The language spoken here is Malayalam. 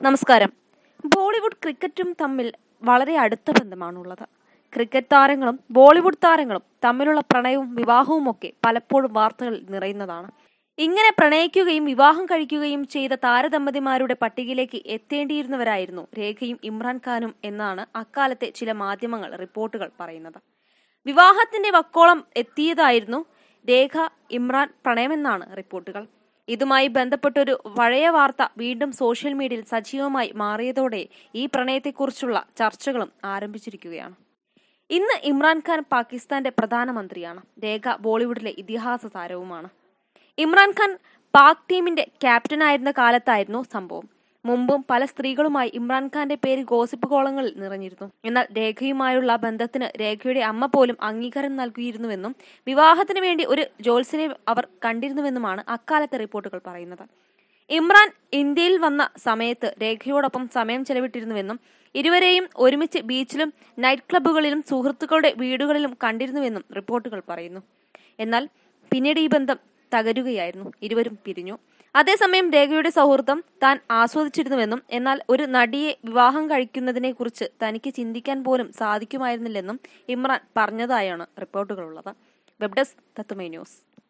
നമസ്കാരം ബോളിവുഡ് ക്രിക്കറ്റും തമ്മിൽ വളരെ അടുത്ത ബന്ധമാണുള്ളത് ക്രിക്കറ്റ് താരങ്ങളും ബോളിവുഡ് താരങ്ങളും തമ്മിലുള്ള പ്രണയവും വിവാഹവും ഒക്കെ പലപ്പോഴും വാർത്തകളിൽ നിറയുന്നതാണ് ഇങ്ങനെ പ്രണയിക്കുകയും വിവാഹം കഴിക്കുകയും ചെയ്ത താരദമ്പതിമാരുടെ പട്ടികയിലേക്ക് എത്തേണ്ടിയിരുന്നവരായിരുന്നു രേഖയും ഇമ്രാൻഖാനും എന്നാണ് അക്കാലത്തെ ചില മാധ്യമങ്ങൾ റിപ്പോർട്ടുകൾ പറയുന്നത് വിവാഹത്തിന്റെ വക്കോളം എത്തിയതായിരുന്നു രേഖ ഇമ്രാൻ പ്രണയമെന്നാണ് റിപ്പോർട്ടുകൾ ഇതുമായി ബന്ധപ്പെട്ടൊരു പഴയ വാർത്ത വീണ്ടും സോഷ്യൽ മീഡിയയിൽ സജീവമായി മാറിയതോടെ ഈ പ്രണയത്തെക്കുറിച്ചുള്ള ചർച്ചകളും ആരംഭിച്ചിരിക്കുകയാണ് ഇന്ന് ഇമ്രാൻഖാൻ പാകിസ്ഥാന്റെ പ്രധാനമന്ത്രിയാണ് രേഖ ബോളിവുഡിലെ ഇതിഹാസ താരവുമാണ് ഇമ്രാൻഖാൻ പാക് ടീമിന്റെ ക്യാപ്റ്റനായിരുന്ന കാലത്തായിരുന്നു സംഭവം മുമ്പും പല സ്ത്രീകളുമായി ഇമ്രാൻഖാന്റെ പേര് ഗോസിപ്പ് കോളങ്ങളിൽ നിറഞ്ഞിരുന്നു എന്നാൽ രേഖയുമായുള്ള ബന്ധത്തിന് രേഖയുടെ അമ്മ പോലും അംഗീകാരം നൽകിയിരുന്നുവെന്നും വിവാഹത്തിന് വേണ്ടി ഒരു ജോത്സ്യനെ അവർ കണ്ടിരുന്നുവെന്നുമാണ് അക്കാലത്തെ റിപ്പോർട്ടുകൾ പറയുന്നത് ഇമ്രാൻ ഇന്ത്യയിൽ വന്ന സമയത്ത് രേഖയോടൊപ്പം സമയം ചെലവിട്ടിരുന്നുവെന്നും ഇരുവരെയും ഒരുമിച്ച് ബീച്ചിലും നൈറ്റ് ക്ലബ്ബുകളിലും സുഹൃത്തുക്കളുടെ വീടുകളിലും കണ്ടിരുന്നുവെന്നും റിപ്പോർട്ടുകൾ പറയുന്നു എന്നാൽ പിന്നീട് ഈ ബന്ധം തകരുകയായിരുന്നു ഇരുവരും പിരിഞ്ഞു അതേസമയം രേഖയുടെ സൗഹൃദം താൻ ആസ്വദിച്ചിരുന്നുവെന്നും എന്നാൽ ഒരു നടിയെ വിവാഹം കഴിക്കുന്നതിനെ കുറിച്ച് തനിക്ക് ചിന്തിക്കാൻ പോലും സാധിക്കുമായിരുന്നില്ലെന്നും ഇമ്രാൻ പറഞ്ഞതായാണ് റിപ്പോർട്ടുകളുള്ളത് വെബ് ഡെസ്ക് തത്തുമൈ ന്യൂസ്